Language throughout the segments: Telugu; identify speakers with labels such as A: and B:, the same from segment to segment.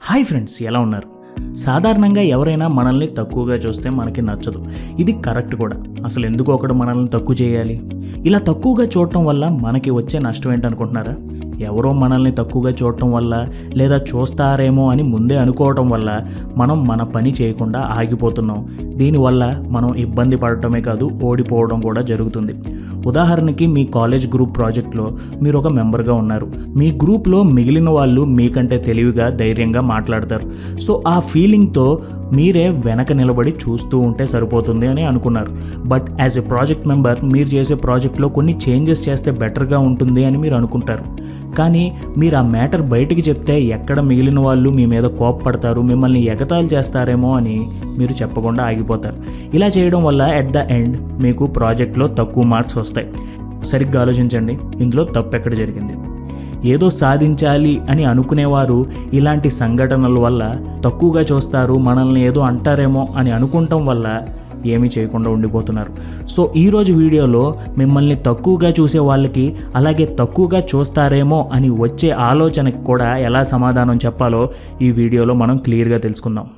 A: హాయ్ ఫ్రెండ్స్ ఎలా ఉన్నారు సాధారణంగా ఎవరైనా మనల్ని తక్కువగా చూస్తే మనకి నచ్చదు ఇది కరెక్ట్ కూడా అసలు ఎందుకు ఒకడు మనల్ని తక్కువ చేయాలి ఇలా తక్కువగా చూడటం వల్ల మనకి వచ్చే నష్టం ఏంటనుకుంటున్నారా ఎవరో మనల్ని తక్కువగా చూడటం వల్ల లేదా చూస్తారేమో అని ముందే అనుకోవటం వల్ల మనం మన పని చేయకుండా ఆగిపోతున్నాం దీనివల్ల మనం ఇబ్బంది పడటమే కాదు ఓడిపోవడం కూడా జరుగుతుంది ఉదాహరణకి మీ కాలేజ్ గ్రూప్ ప్రాజెక్ట్లో మీరు ఒక మెంబర్గా ఉన్నారు మీ గ్రూప్లో మిగిలిన వాళ్ళు మీకంటే తెలివిగా ధైర్యంగా మాట్లాడతారు సో ఆ ఫీలింగ్తో మీరే వెనక నిలబడి చూస్తూ ఉంటే సరిపోతుంది అని అనుకున్నారు but as a project member మీరు చేసే ప్రాజెక్ట్లో కొన్ని చేంజెస్ చేస్తే బెటర్గా ఉంటుంది అని మీరు అనుకుంటారు కానీ మీరు ఆ మ్యాటర్ బయటికి చెప్తే ఎక్కడ మిగిలిన వాళ్ళు మీ మీద కోప్పడతారు మిమ్మల్ని ఎగతాళి చేస్తారేమో అని మీరు చెప్పకుండా ఆగిపోతారు ఇలా చేయడం వల్ల ఎట్ ద ఎండ్ మీకు ప్రాజెక్ట్లో తక్కువ మార్క్స్ వస్తాయి సరిగ్గా ఆలోచించండి ఇందులో తప్పు ఎక్కడ జరిగింది ఏదో సాధించాలి అని అనుకునేవారు ఇలాంటి సంఘటనల వల్ల తక్కువగా చూస్తారు మనల్ని ఏదో అంటారేమో అని అనుకుంటాం వల్ల ఏమీ చేయకుండా ఉండిపోతున్నారు సో ఈరోజు వీడియోలో మిమ్మల్ని తక్కువగా చూసే వాళ్ళకి అలాగే తక్కువగా చూస్తారేమో అని వచ్చే ఆలోచనకి కూడా ఎలా సమాధానం చెప్పాలో ఈ వీడియోలో మనం క్లియర్గా తెలుసుకుందాం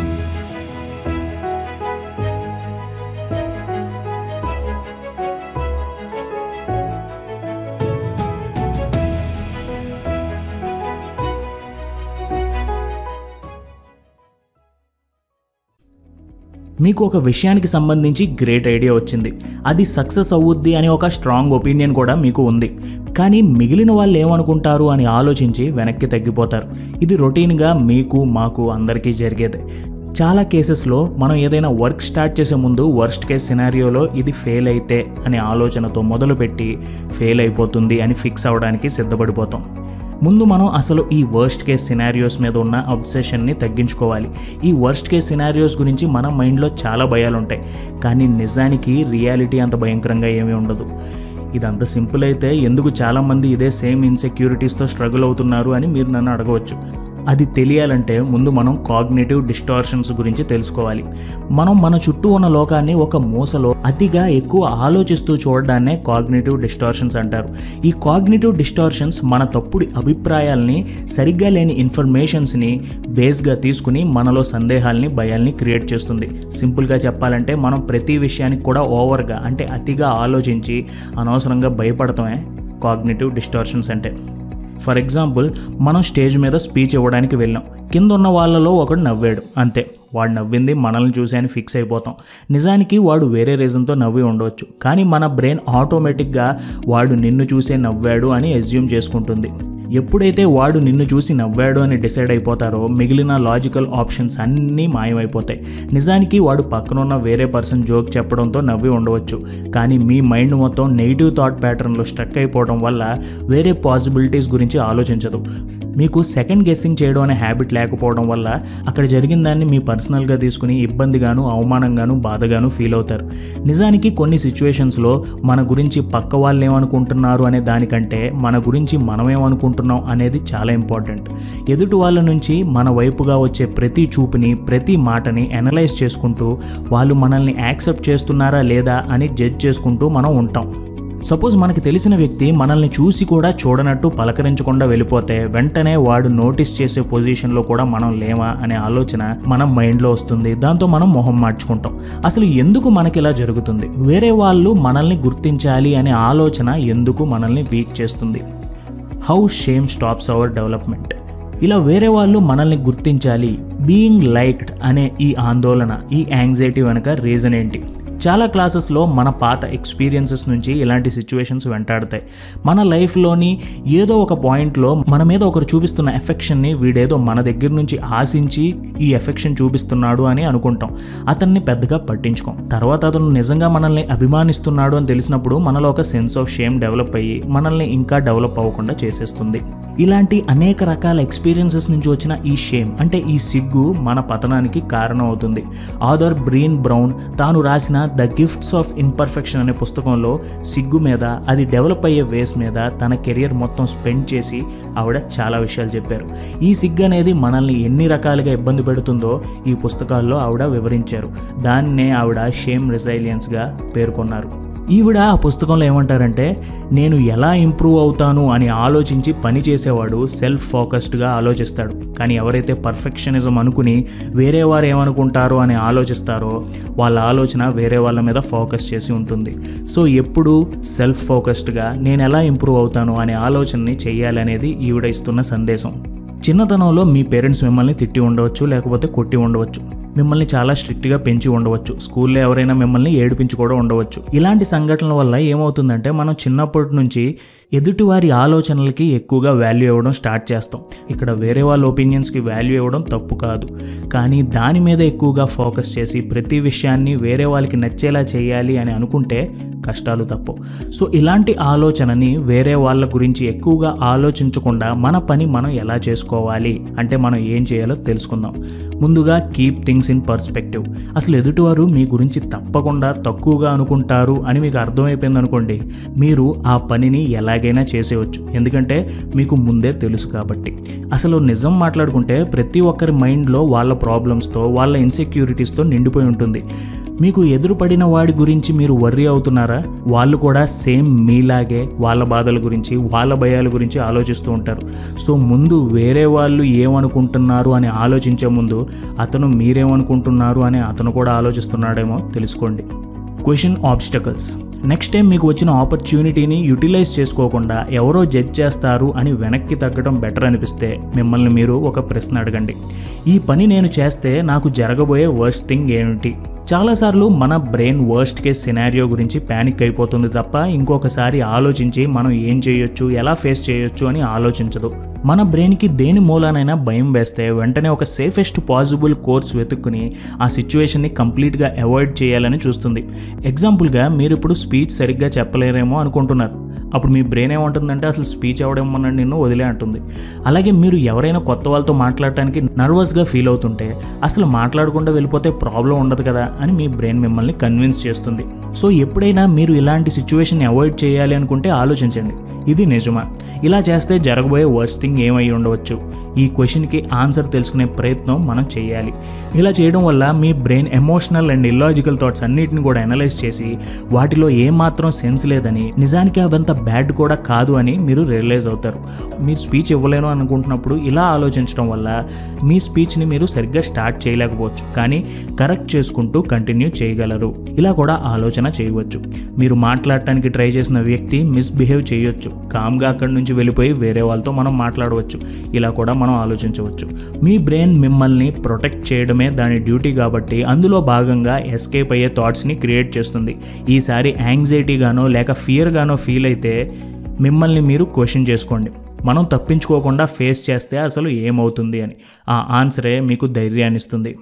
A: మీకు ఒక విషయానికి సంబంధించి గ్రేట్ ఐడియా వచ్చింది అది సక్సెస్ అవ్వుద్ది అనే ఒక స్ట్రాంగ్ ఒపీనియన్ కూడా మీకు ఉంది కానీ మిగిలిన వాళ్ళు ఏమనుకుంటారు అని ఆలోచించి వెనక్కి తగ్గిపోతారు ఇది రొటీన్గా మీకు మాకు అందరికీ జరిగేదే చాలా కేసెస్లో మనం ఏదైనా వర్క్ స్టార్ట్ చేసే ముందు వర్స్ట్ కేస్ సినారియోలో ఇది ఫెయిల్ అయితే అనే ఆలోచనతో మొదలుపెట్టి ఫెయిల్ అయిపోతుంది అని ఫిక్స్ అవ్వడానికి సిద్ధపడిపోతాం ముందు మనం అసలు ఈ వర్స్ట్ కేస్ సినారియోస్ మీద ఉన్న అబ్సెషన్ని తగ్గించుకోవాలి ఈ వర్స్ట్ కేస్ సినారియోస్ గురించి మన మైండ్లో చాలా భయాలు ఉంటాయి కానీ నిజానికి రియాలిటీ అంత భయంకరంగా ఏమీ ఉండదు ఇదంత సింపుల్ అయితే ఎందుకు చాలామంది ఇదే సేమ్ ఇన్సెక్యూరిటీస్తో స్ట్రగుల్ అవుతున్నారు అని మీరు నన్ను అడగవచ్చు అది తెలియాలంటే ముందు మనం కాగ్నేటివ్ డిస్టార్షన్స్ గురించి తెలుసుకోవాలి మనం మన చుట్టూ ఉన్న లోకాన్ని ఒక మూసలో అతిగా ఎక్కువ ఆలోచిస్తూ చూడడాన్నే కాగ్నేటివ్ డిస్టార్షన్స్ అంటారు ఈ కాగ్నేటివ్ డిస్టార్షన్స్ మన తప్పుడు అభిప్రాయాల్ని సరిగ్గా లేని ఇన్ఫర్మేషన్స్ని బేస్గా తీసుకుని మనలో సందేహాల్ని భయాల్ని క్రియేట్ చేస్తుంది సింపుల్గా చెప్పాలంటే మనం ప్రతి విషయానికి కూడా ఓవర్గా అంటే అతిగా ఆలోచించి అనవసరంగా భయపడటమే కాగ్నేటివ్ డిస్టార్షన్స్ అంటే ఫర్ ఎగ్జాంపుల్ మనం స్టేజ్ మీద స్పీచ్ ఇవ్వడానికి వెళ్ళాం కింద ఉన్న వాళ్ళలో ఒకడు నవ్వాడు అంతే వాడు నవ్వింది మనల్ని చూసి అని ఫిక్స్ అయిపోతాం నిజానికి వాడు వేరే రీజన్తో నవ్వి ఉండవచ్చు కానీ మన బ్రెయిన్ ఆటోమేటిక్గా వాడు నిన్ను చూసే నవ్వాడు అని ఎజ్యూమ్ చేసుకుంటుంది ఎప్పుడైతే వాడు నిన్ను చూసి నవ్వాడు అని డిసైడ్ అయిపోతారో మిగిలిన లాజికల్ ఆప్షన్స్ అన్నీ మాయమైపోతాయి నిజానికి వాడు పక్కనున్న వేరే పర్సన్ జోక్ చెప్పడంతో నవ్వి ఉండవచ్చు కానీ మీ మైండ్ మొత్తం నెగిటివ్ థాట్ ప్యాటర్న్లో స్ట్రక్ అయిపోవడం వల్ల వేరే పాసిబిలిటీస్ గురించి ఆలోచించదు మీకు సెకండ్ గెస్సింగ్ చేయడం అనే హ్యాబిట్ లేకపోవడం వల్ల అక్కడ జరిగిన దాన్ని మీ పర్సనల్గా తీసుకుని ఇబ్బందిగాను అవమానంగాను బాధగాను ఫీల్ అవుతారు నిజానికి కొన్ని సిచ్యువేషన్స్లో మన గురించి పక్క వాళ్ళు ఏమనుకుంటున్నారు అనే దానికంటే మన గురించి మనమేమనుకుంటున్నాం అనేది చాలా ఇంపార్టెంట్ ఎదుటి వాళ్ళ నుంచి మన వైపుగా వచ్చే ప్రతి చూపుని ప్రతి మాటని అనలైజ్ చేసుకుంటూ వాళ్ళు మనల్ని యాక్సెప్ట్ చేస్తున్నారా లేదా అని జడ్జ్ చేసుకుంటూ మనం ఉంటాం సపోజ్ మనకి తెలిసిన వ్యక్తి మనల్ని చూసి కూడా చూడనట్టు పలకరించకుండా వెళ్ళిపోతే వెంటనే వాడు నోటీస్ చేసే పొజిషన్లో కూడా మనం లేమా అనే ఆలోచన మన మైండ్లో వస్తుంది దాంతో మనం మొహం మార్చుకుంటాం అసలు ఎందుకు మనకి ఇలా జరుగుతుంది వేరే వాళ్ళు మనల్ని గుర్తించాలి అనే ఆలోచన ఎందుకు మనల్ని వీక్ చేస్తుంది how shame stops our development ఇలా వేరే వాళ్ళు మనల్ని గుర్తించాలి బీయింగ్ లైక్డ్ అనే ఈ ఆందోళన ఈ యాంగ్జైటీ వెనక రీజన్ ఏంటి చాలా క్లాసెస్లో మన పాత ఎక్స్పీరియన్సెస్ నుంచి ఇలాంటి సిచ్యువేషన్స్ వెంటాడతాయి మన లైఫ్లోని ఏదో ఒక పాయింట్లో మన మీద ఒకరు చూపిస్తున్న ఎఫెక్షన్ని వీడేదో మన దగ్గర నుంచి ఆశించి ఈ ఎఫెక్షన్ చూపిస్తున్నాడు అని అనుకుంటాం అతన్ని పెద్దగా పట్టించుకోం తర్వాత అతను నిజంగా మనల్ని అభిమానిస్తున్నాడు అని తెలిసినప్పుడు మనలో ఒక సెన్స్ ఆఫ్ షేమ్ డెవలప్ అయ్యి మనల్ని ఇంకా డెవలప్ అవ్వకుండా చేసేస్తుంది ఇలాంటి అనేక రకాల ఎక్స్పీరియన్సెస్ నుంచి వచ్చిన ఈ షేమ్ అంటే ఈ సిగ్గు మన పతనానికి కారణం అవుతుంది ఆదర్ బ్రీన్ బ్రౌన్ తాను రాసిన ద గిఫ్ట్స్ ఆఫ్ ఇన్పర్ఫెక్షన్ అనే పుస్తకంలో సిగ్గు మీద అది డెవలప్ అయ్యే వేస్ మీద తన కెరియర్ మొత్తం స్పెండ్ చేసి ఆవిడ చాలా విషయాలు చెప్పారు ఈ సిగ్గు అనేది మనల్ని ఎన్ని రకాలుగా ఇబ్బంది పెడుతుందో ఈ పుస్తకాల్లో ఆవిడ వివరించారు దాన్నే ఆవిడ షేమ్ రిజైలియన్స్గా పేర్కొన్నారు ఈవిడ ఆ పుస్తకంలో ఏమంటారంటే నేను ఎలా ఇంప్రూవ్ అవుతాను అని ఆలోచించి పని చేసేవాడు సెల్ఫ్ ఫోకస్డ్గా ఆలోచిస్తాడు కానీ ఎవరైతే పర్ఫెక్షనిజం అనుకుని వేరే వారు ఏమనుకుంటారో అని ఆలోచిస్తారో వాళ్ళ ఆలోచన వేరే వాళ్ళ మీద ఫోకస్ చేసి ఉంటుంది సో ఎప్పుడు సెల్ఫ్ ఫోకస్డ్గా నేను ఎలా ఇంప్రూవ్ అవుతాను అనే ఆలోచనని చెయ్యాలనేది ఈవిడ ఇస్తున్న సందేశం చిన్నతనంలో మీ పేరెంట్స్ మిమ్మల్ని తిట్టి ఉండవచ్చు లేకపోతే కొట్టి ఉండవచ్చు మిమ్మల్ని చాలా స్ట్రిక్ట్గా పెంచి ఉండవచ్చు స్కూల్లో ఎవరైనా మిమ్మల్ని ఏడిపించి కూడా ఉండవచ్చు ఇలాంటి సంఘటనల వల్ల ఏమవుతుందంటే మనం చిన్నప్పటి నుంచి ఎదుటివారి ఆలోచనలకి ఎక్కువగా వాల్యూ ఇవ్వడం స్టార్ట్ చేస్తాం ఇక్కడ వేరే వాళ్ళ ఒపీనియన్స్కి వాల్యూ ఇవ్వడం తప్పు కాదు కానీ దాని మీద ఎక్కువగా ఫోకస్ చేసి ప్రతి విషయాన్ని వేరే వాళ్ళకి నచ్చేలా చేయాలి అని అనుకుంటే కష్టాలు తప్పు సో ఇలాంటి ఆలోచనని వేరే వాళ్ళ గురించి ఎక్కువగా ఆలోచించకుండా మన పని మనం ఎలా చేసుకోవాలి అంటే మనం ఏం చేయాలో తెలుసుకుందాం ముందుగా కీప్ థింగ్స్ ఇన్ పర్స్పెక్టివ్ అసలు ఎదుటివారు మీ గురించి తప్పకుండా తక్కువగా అనుకుంటారు అని మీకు అర్థమైపోయింది అనుకోండి మీరు ఆ పనిని ఎలాగైనా చేసేయచ్చు ఎందుకంటే మీకు ముందే తెలుసు కాబట్టి అసలు నిజం మాట్లాడుకుంటే ప్రతి ఒక్కరి మైండ్లో వాళ్ళ ప్రాబ్లమ్స్తో వాళ్ళ ఇన్సెక్యూరిటీస్తో నిండిపోయి ఉంటుంది మీకు ఎదురుపడిన వాడి గురించి మీరు వర్రీ అవుతున్నారా వాళ్ళు కూడా సేమ్ మీలాగే వాళ్ళ బాధల గురించి వాళ్ళ భయాల గురించి ఆలోచిస్తూ ఉంటారు సో ముందు వేరే వాళ్ళు ఏమనుకుంటున్నారు అని ఆలోచించే ముందు అతను మీరేమనుకుంటున్నారు అని అతను కూడా ఆలోచిస్తున్నాడేమో తెలుసుకోండి క్వశ్చన్ ఆబ్స్టకల్స్ నెక్స్ట్ టైం మీకు వచ్చిన ఆపర్చునిటీని యూటిలైజ్ చేసుకోకుండా ఎవరో జడ్జ్ చేస్తారు అని వెనక్కి తగ్గడం బెటర్ అనిపిస్తే మిమ్మల్ని మీరు ఒక ప్రశ్న అడగండి ఈ పని నేను చేస్తే నాకు జరగబోయే వర్స్ట్ థింగ్ ఏమిటి చాలాసార్లు మన బ్రెయిన్ వర్స్ట్ కేస్ సినారియో గురించి ప్యానిక్ అయిపోతుంది తప్ప ఇంకొకసారి ఆలోచించి మనం ఏం చేయొచ్చు ఎలా ఫేస్ చేయొచ్చు అని ఆలోచించదు మన బ్రెయిన్కి దేని మూలానైనా భయం వేస్తే వెంటనే ఒక సేఫెస్ట్ పాసిబుల్ కోర్స్ వెతుక్కుని ఆ సిచ్యువేషన్ని కంప్లీట్గా అవాయిడ్ చేయాలని చూస్తుంది ఎగ్జాంపుల్గా మీరు ఇప్పుడు స్పీచ్ సరిగ్గా చెప్పలేరేమో అనుకుంటున్నారు అప్పుడు మీ బ్రెయిన్ ఏమంటుందంటే అసలు స్పీచ్ అవడమన్నాడు నిన్ను వదిలే అంటుంది అలాగే మీరు ఎవరైనా కొత్త వాళ్ళతో మాట్లాడటానికి నర్వస్గా ఫీల్ అవుతుంటే అసలు మాట్లాడకుండా వెళ్ళిపోతే ప్రాబ్లం ఉండదు కదా అని మీ బ్రెయిన్ మిమ్మల్ని కన్విన్స్ చేస్తుంది సో ఎప్పుడైనా మీరు ఇలాంటి సిచ్యువేషన్ అవాయిడ్ చేయాలి అనుకుంటే ఆలోచించండి ఇది నిజమా ఇలా చేస్తే జరగబోయే వర్స్ట్ థింగ్ ఏమై ఉండవచ్చు ఈ క్వశ్చన్కి ఆన్సర్ తెలుసుకునే ప్రయత్నం మనం చేయాలి ఇలా చేయడం వల్ల మీ brain emotional and illogical thoughts అన్నిటిని కూడా అనలైజ్ చేసి వాటిలో ఏమాత్రం సెన్స్ లేదని నిజానికి అవంత బ్యాడ్ కూడా కాదు అని మీరు రియలైజ్ అవుతారు మీరు స్పీచ్ ఇవ్వలేను అనుకుంటున్నప్పుడు ఇలా ఆలోచించడం వల్ల మీ స్పీచ్ని మీరు సరిగ్గా స్టార్ట్ చేయలేకపోవచ్చు కానీ కరెక్ట్ చేసుకుంటూ కంటిన్యూ చేయగలరు ఇలా కూడా ఆలోచన చేయవచ్చు మీరు మాట్లాడటానికి ట్రై చేసిన వ్యక్తి మిస్బిహేవ్ చేయొచ్చు కామ్గా అక్కడి నుంచి వెళ్ళిపోయి వేరే వాళ్ళతో మనం మాట్లాడవచ్చు ఇలా కూడా మనం ఆలోచించవచ్చు మీ బ్రెయిన్ మిమ్మల్ని ప్రొటెక్ట్ చేయడమే దాని డ్యూటీ కాబట్టి అందులో భాగంగా ఎస్కేప్ అయ్యే థాట్స్ని క్రియేట్ చేస్తుంది ఈసారి యాంగ్జైటీగానో లేక ఫియర్గానో ఫీల్ అయితే మిమ్మల్ని మీరు క్వశ్చన్ చేసుకోండి మనం తప్పించుకోకుండా ఫేస్ చేస్తే అసలు ఏమవుతుంది అని ఆ ఆన్సరే మీకు ధైర్యాన్ని ఇస్తుంది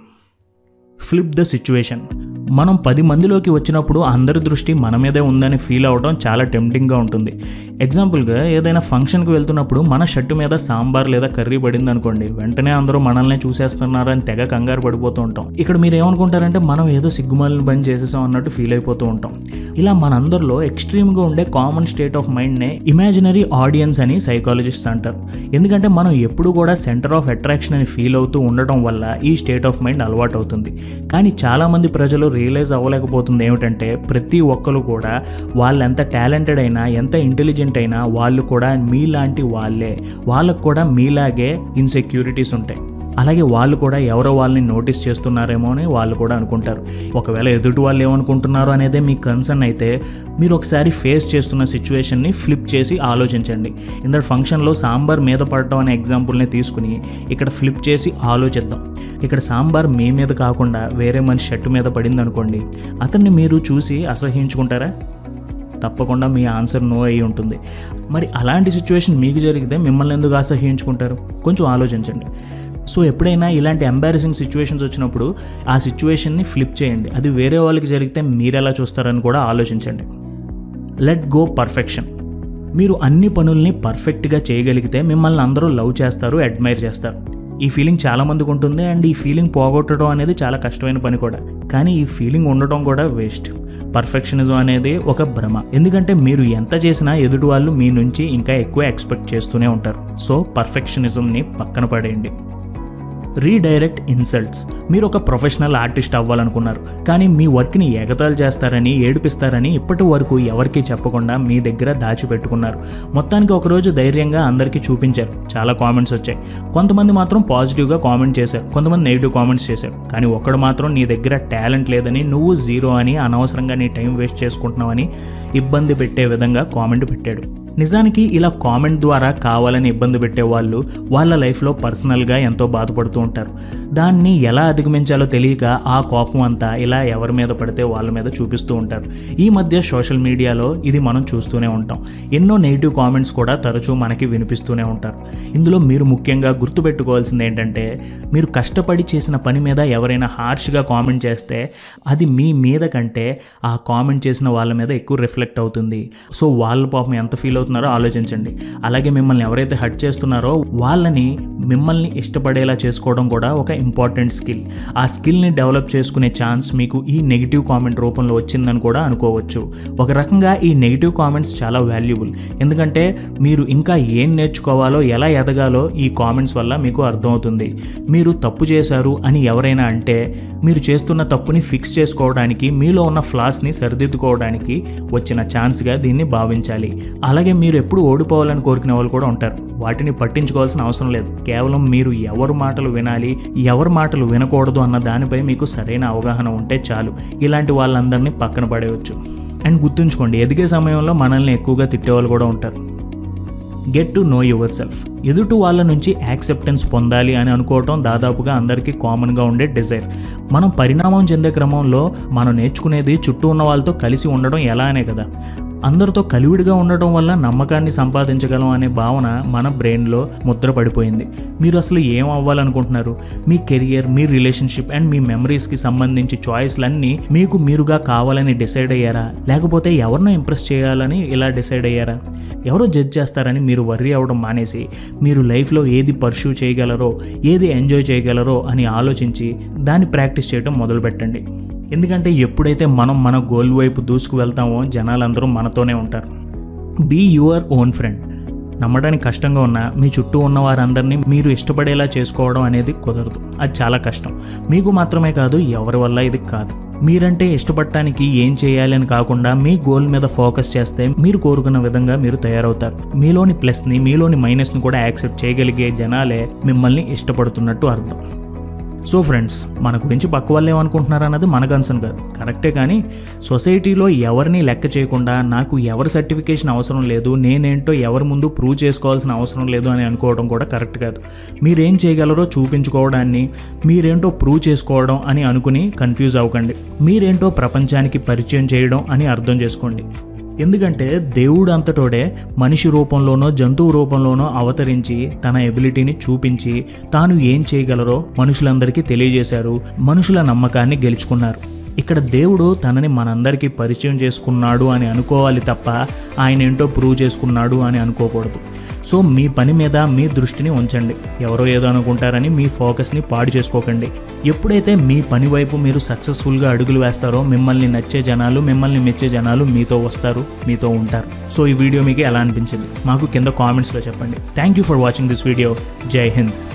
A: ఫ్లిప్ ద సిచ్యువేషన్ మనం పది మందిలోకి వచ్చినప్పుడు అందరి దృష్టి మన మీదే ఉందని ఫీల్ అవ్వడం చాలా టెంప్టింగ్గా ఉంటుంది ఎగ్జాంపుల్గా ఏదైనా ఫంక్షన్కి వెళ్తున్నప్పుడు మన షర్టు మీద సాంబార్ లేదా కర్రీ పడింది అనుకోండి వెంటనే అందరూ మనల్ని చూసేస్తున్నారని తెగ కంగారు పడిపోతూ ఉంటాం ఇక్కడ మీరు ఏమనుకుంటారంటే మనం ఏదో సిగ్గుమాలిన పని చేసేసాం అన్నట్టు ఫీల్ అయిపోతూ ఉంటాం ఇలా మనందరిలో ఎక్స్ట్రీమ్గా ఉండే కామన్ స్టేట్ ఆఫ్ మైండ్నే ఇమాజినరీ ఆడియన్స్ అని సైకాలజిస్ట్ అంటారు ఎందుకంటే మనం ఎప్పుడు కూడా సెంటర్ ఆఫ్ అట్రాక్షన్ అని ఫీల్ అవుతూ ఉండటం వల్ల ఈ స్టేట్ ఆఫ్ మైండ్ అలవాటు అవుతుంది కానీ చాలామంది ప్రజలు రియలైజ్ అవ్వలేకపోతుంది ఏమిటంటే ప్రతి ఒక్కరు కూడా వాళ్ళు ఎంత టాలెంటెడ్ అయినా ఎంత ఇంటెలిజెంట్ అయినా వాళ్ళు కూడా మీలాంటి వాళ్ళే వాళ్ళకు కూడా మీలాగే ఇన్సెక్యూరిటీస్ ఉంటాయి అలాగే వాళ్ళు కూడా ఎవరో వాళ్ళని నోటీస్ చేస్తున్నారేమో అని వాళ్ళు కూడా అనుకుంటారు ఒకవేళ ఎదుటి వాళ్ళు ఏమనుకుంటున్నారు అనేదే మీ కన్సర్న్ అయితే మీరు ఒకసారి ఫేస్ చేస్తున్న సిచ్యువేషన్ని ఫ్లిప్ చేసి ఆలోచించండి ఇందరు ఫంక్షన్లో సాంబార్ మీద పడటం అనే ఎగ్జాంపుల్ని తీసుకుని ఇక్కడ ఫ్లిప్ చేసి ఆలోచిద్దాం ఇక్కడ సాంబార్ మీ మీద కాకుండా వేరే మనిషి షర్టు మీద పడింది అనుకోండి అతన్ని మీరు చూసి అసహించుకుంటారా తప్పకుండా మీ ఆన్సర్ నో అయి ఉంటుంది మరి అలాంటి సిచ్యువేషన్ మీకు జరిగితే మిమ్మల్ని ఎందుకు అసహ్యించుకుంటారు కొంచెం ఆలోచించండి సో ఎప్పుడైనా ఇలాంటి ఎంబారసింగ్ సిచ్యువేషన్స్ వచ్చినప్పుడు ఆ సిచ్యువేషన్ని ఫ్లిప్ చేయండి అది వేరే వాళ్ళకి జరిగితే మీరు ఎలా చూస్తారని కూడా ఆలోచించండి లెట్ గో పర్ఫెక్షన్ మీరు అన్ని పనుల్ని పర్ఫెక్ట్గా చేయగలిగితే మిమ్మల్ని అందరూ లవ్ చేస్తారు అడ్మైర్ చేస్తారు ఈ ఫీలింగ్ చాలా మందికి ఉంటుంది అండ్ ఈ ఫీలింగ్ పోగొట్టడం అనేది చాలా కష్టమైన పని కూడా కానీ ఈ ఫీలింగ్ ఉండటం కూడా వేస్ట్ పర్ఫెక్షనిజం అనేది ఒక భ్రమ ఎందుకంటే మీరు ఎంత చేసినా ఎదుటి వాళ్ళు మీ నుంచి ఇంకా ఎక్కువ ఎక్స్పెక్ట్ చేస్తూనే ఉంటారు సో పర్ఫెక్షనిజంని పక్కన పడేయండి రీడైరెక్ట్ ఇన్సల్ట్స్ మీరు ఒక ప్రొఫెషనల్ ఆర్టిస్ట్ అవ్వాలనుకున్నారు కానీ మీ వర్క్ని ఎగతాలు చేస్తారని ఏడిపిస్తారని ఇప్పటి వరకు ఎవరికీ చెప్పకుండా మీ దగ్గర దాచిపెట్టుకున్నారు మొత్తానికి ఒకరోజు ధైర్యంగా అందరికీ చూపించారు చాలా కామెంట్స్ వచ్చాయి కొంతమంది మాత్రం పాజిటివ్గా కామెంట్ చేశారు కొంతమంది నెగిటివ్ కామెంట్స్ చేశారు కానీ ఒక్కడు మాత్రం నీ దగ్గర టాలెంట్ లేదని నువ్వు జీరో అని అనవసరంగా నీ టైం వేస్ట్ చేసుకుంటున్నావని ఇబ్బంది పెట్టే విధంగా కామెంట్ పెట్టాడు నిజానికి ఇలా కామెంట్ ద్వారా కావాలని ఇబ్బంది పెట్టే వాళ్ళు వాళ్ళ లైఫ్లో పర్సనల్గా ఎంతో బాధపడుతూ ఉంటారు దాన్ని ఎలా అధిగమించాలో తెలియక ఆ కోపం అంతా ఇలా ఎవరి మీద పడితే వాళ్ళ మీద చూపిస్తూ ఉంటారు ఈ మధ్య సోషల్ మీడియాలో ఇది మనం చూస్తూనే ఉంటాం ఎన్నో నెగిటివ్ కామెంట్స్ కూడా తరచూ మనకి వినిపిస్తూనే ఉంటారు ఇందులో మీరు ముఖ్యంగా గుర్తుపెట్టుకోవాల్సింది ఏంటంటే మీరు కష్టపడి చేసిన పని మీద ఎవరైనా హార్ష్గా కామెంట్ చేస్తే అది మీ మీద కంటే ఆ కామెంట్ చేసిన వాళ్ళ మీద ఎక్కువ రిఫ్లెక్ట్ అవుతుంది సో వాళ్ళ పాపం ఎంత ఫీల్ అవుతున్నారో ఆలోచించండి అలాగే మిమ్మల్ని ఎవరైతే హట్ చేస్తున్నారో వాళ్ళని మిమ్మల్ని ఇష్టపడేలా చేసుకోవడం కూడా ఒక ఇంపార్టెంట్ స్కిల్ ఆ స్కిల్ని డెవలప్ చేసుకునే ఛాన్స్ మీకు ఈ నెగిటివ్ కామెంట్ రూపంలో వచ్చిందని కూడా అనుకోవచ్చు ఒక రకంగా ఈ నెగిటివ్ కామెంట్స్ చాలా వాల్యుబుల్ ఎందుకంటే మీరు ఇంకా ఏం నేర్చుకోవాలో ఎలా ఎదగాలో ఈ కామెంట్స్ వల్ల మీకు అర్థమవుతుంది మీరు తప్పు చేశారు అని ఎవరైనా అంటే మీరు చేస్తున్న తప్పుని ఫిక్స్ చేసుకోవడానికి మీలో ఉన్న ఫ్లాస్ని సరిదిద్దుకోవడానికి వచ్చిన ఛాన్స్గా దీన్ని భావించాలి అలాగే మీరు ఎప్పుడు ఓడిపోవాలని కోరుకునే వాళ్ళు కూడా ఉంటారు వాటిని పట్టించుకోవాల్సిన అవసరం లేదు కేవలం మీరు ఎవరి మాటలు వినాలి ఎవరి మాటలు వినకూడదు అన్న దానిపై మీకు సరైన అవగాహన ఉంటే చాలు ఇలాంటి వాళ్ళందరినీ పక్కన పడేయవచ్చు అండ్ గుర్తుంచుకోండి ఎదిగే సమయంలో మనల్ని ఎక్కువగా తిట్టేవాళ్ళు కూడా ఉంటారు get to know yourself ఎదుటి వాళ్ళ నుంచి యాక్సెప్టెన్స్ పొందాలి అని అనుకోవటం దాదాపుగా అందరికీ కామన్గా ఉండే డిజైర్ మనం పరిణామం చెందే క్రమంలో మనం నేర్చుకునేది చుట్టూ ఉన్న వాళ్ళతో కలిసి ఉండడం ఎలా అనే కదా అందరితో కలివిడిగా ఉండటం వల్ల నమ్మకాన్ని సంపాదించగలం అనే భావన మన బ్రెయిన్లో ముద్ర పడిపోయింది మీరు అసలు ఏం అవ్వాలనుకుంటున్నారు మీ కెరియర్ మీ రిలేషన్షిప్ అండ్ మీ మెమరీస్కి సంబంధించి చాయిస్లన్నీ మీకు మీరుగా కావాలని డిసైడ్ అయ్యారా లేకపోతే ఎవరినో ఇంప్రెస్ చేయాలని ఇలా డిసైడ్ అయ్యారా ఎవరో జడ్జ్ చేస్తారని మీరు వర్రీ అవ్వడం మానేసి మీరు లైఫ్లో ఏది పర్ష్యూ చేయగలరో ఏది ఎంజాయ్ చేయగలరో అని ఆలోచించి దాన్ని ప్రాక్టీస్ చేయడం మొదలుపెట్టండి ఎందుకంటే ఎప్పుడైతే మనం మన గోల్ వైపు దూసుకు వెళ్తామో జనాలందరూ మనతోనే ఉంటారు బీ యువర్ ఓన్ ఫ్రెండ్ నమ్మడానికి కష్టంగా ఉన్నా మీ చుట్టూ ఉన్న వారందరినీ మీరు ఇష్టపడేలా చేసుకోవడం అనేది కుదరదు అది చాలా కష్టం మీకు మాత్రమే కాదు ఎవరి వల్ల ఇది కాదు మీరంటే ఇష్టపడటానికి ఏం చేయాలి అని కాకుండా మీ గోల్ మీద ఫోకస్ చేస్తే మీరు కోరుకున్న విధంగా మీరు తయారవుతారు మీలోని ప్లస్ని మీలోని మైనస్ని కూడా యాక్సెప్ట్ చేయగలిగే జనాలే మిమ్మల్ని ఇష్టపడుతున్నట్టు అర్థం సో ఫ్రెండ్స్ మన గురించి పక్క వాళ్ళు ఏమనుకుంటున్నారు అన్నది మన కన్సర్న్ కాదు కరెక్టే కానీ సొసైటీలో ఎవరిని లెక్క చేయకుండా నాకు ఎవరి సర్టిఫికేషన్ అవసరం లేదు నేనేంటో ఎవరి ముందు ప్రూవ్ చేసుకోవాల్సిన అవసరం లేదు అని అనుకోవడం కూడా కరెక్ట్ కాదు మీరేం చేయగలరో చూపించుకోవడాన్ని మీరేంటో ప్రూవ్ చేసుకోవడం అని అనుకుని కన్ఫ్యూజ్ అవ్వకండి మీరేంటో ప్రపంచానికి పరిచయం చేయడం అని అర్థం చేసుకోండి ఎందుకంటే దేవుడు అంతటోడే మనిషి రూపంలోనో జంతువు రూపంలోనో అవతరించి తన ఎబిలిటీని చూపించి తాను ఏం చేయగలరో మనుషులందరికీ తెలియజేశారు మనుషుల నమ్మకాన్ని గెలుచుకున్నారు ఇక్కడ దేవుడు తనని మనందరికీ పరిచయం చేసుకున్నాడు అని అనుకోవాలి తప్ప ఆయన ఏంటో ప్రూవ్ చేసుకున్నాడు అని అనుకోకూడదు సో మీ పని మీద మీ దృష్టిని ఉంచండి ఎవరో ఏదో అనుకుంటారని మీ ఫోకస్ని పాడు చేసుకోకండి ఎప్పుడైతే మీ పని వైపు మీరు సక్సెస్ఫుల్గా అడుగులు వేస్తారో మిమ్మల్ని నచ్చే జనాలు మిమ్మల్ని మెచ్చే జనాలు మీతో వస్తారు మీతో ఉంటారు సో ఈ వీడియో మీకు ఎలా అనిపించింది మాకు కింద కామెంట్స్లో చెప్పండి thank you for watching this video జై హింద్